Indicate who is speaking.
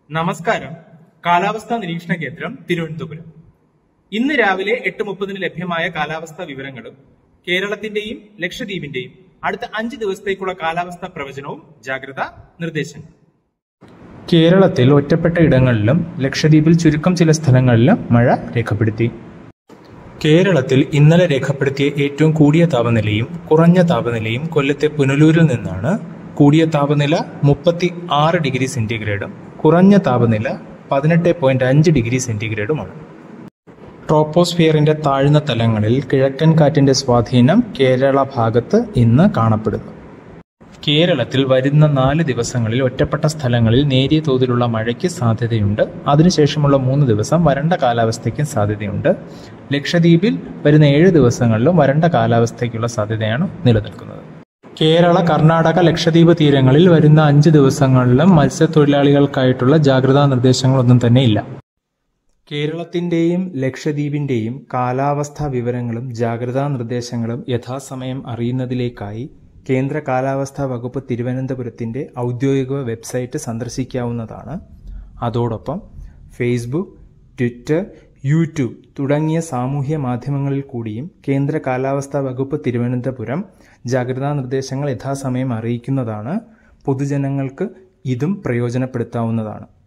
Speaker 1: നമസ്കാരം കാലാവസ്ഥാ നിരീക്ഷണ കേന്ദ്രം തിരുവനന്തപുരം ഇന്ന് രാവിലെ എട്ട് മുപ്പതിന് ലഭ്യമായ കാലാവസ്ഥാ വിവരങ്ങളും കേരളത്തിന്റെയും ലക്ഷദ്വീപിന്റെയും അടുത്ത അഞ്ച് ദിവസത്തേക്കുള്ള കാലാവസ്ഥാ പ്രവചനവും ജാഗ്രതാ നിർദ്ദേശങ്ങളും
Speaker 2: കേരളത്തിൽ ഒറ്റപ്പെട്ട ഇടങ്ങളിലും ലക്ഷദ്വീപിൽ ചുരുക്കം ചില സ്ഥലങ്ങളിലും മഴ രേഖപ്പെടുത്തി കേരളത്തിൽ ഇന്നലെ രേഖപ്പെടുത്തിയ ഏറ്റവും കൂടിയ താപനിലയും കുറഞ്ഞ താപനിലയും കൊല്ലത്തെ പുനലൂരിൽ നിന്നാണ് കൂടിയ താപനില മുപ്പത്തി ആറ് ഡിഗ്രി സെന്റിഗ്രേഡും കുറഞ്ഞ താപനില പതിനെട്ട് പോയിന്റ് അഞ്ച് ഡിഗ്രി സെന്റിഗ്രേഡുമാണ് ട്രോപ്പോസ്ഫിയറിന്റെ താഴ്ന്ന തലങ്ങളിൽ കിഴക്കൻ കാറ്റിന്റെ സ്വാധീനം കേരള ഭാഗത്ത് ഇന്ന് കാണപ്പെടുന്നു കേരളത്തിൽ വരുന്ന നാല് ദിവസങ്ങളിൽ ഒറ്റപ്പെട്ട സ്ഥലങ്ങളിൽ നേരിയ തോതിലുള്ള മഴയ്ക്ക് സാധ്യതയുണ്ട് അതിനുശേഷമുള്ള മൂന്ന് ദിവസം വരണ്ട കാലാവസ്ഥയ്ക്കും സാധ്യതയുണ്ട് ലക്ഷദ്വീപിൽ വരുന്ന ഏഴ് ദിവസങ്ങളിലും വരണ്ട കാലാവസ്ഥയ്ക്കുള്ള സാധ്യതയാണ് നിലനിൽക്കുന്നത് കേരള കർണാടക ലക്ഷദ്വീപ് തീരങ്ങളിൽ വരുന്ന അഞ്ച് ദിവസങ്ങളിലും മത്സ്യത്തൊഴിലാളികൾക്കായിട്ടുള്ള ജാഗ്രതാ നിർദ്ദേശങ്ങളൊന്നും തന്നെ ഇല്ല കേരളത്തിന്റെയും ലക്ഷദ്വീപിന്റെയും കാലാവസ്ഥാ വിവരങ്ങളും ജാഗ്രതാ നിർദ്ദേശങ്ങളും യഥാസമയം അറിയുന്നതിലേക്കായി കേന്ദ്ര കാലാവസ്ഥാ വകുപ്പ് തിരുവനന്തപുരത്തിന്റെ ഔദ്യോഗിക വെബ്സൈറ്റ് സന്ദർശിക്കാവുന്നതാണ് അതോടൊപ്പം ഫേസ്ബുക്ക് ട്വിറ്റർ യൂട്യൂബ് തുടങ്ങിയ സാമൂഹ്യ മാധ്യമങ്ങളിൽ കൂടിയും കേന്ദ്ര കാലാവസ്ഥാ വകുപ്പ് തിരുവനന്തപുരം ജാഗ്രതാ നിർദ്ദേശങ്ങൾ യഥാസമയം അറിയിക്കുന്നതാണ് പൊതുജനങ്ങൾക്ക് ഇതും പ്രയോജനപ്പെടുത്താവുന്നതാണ്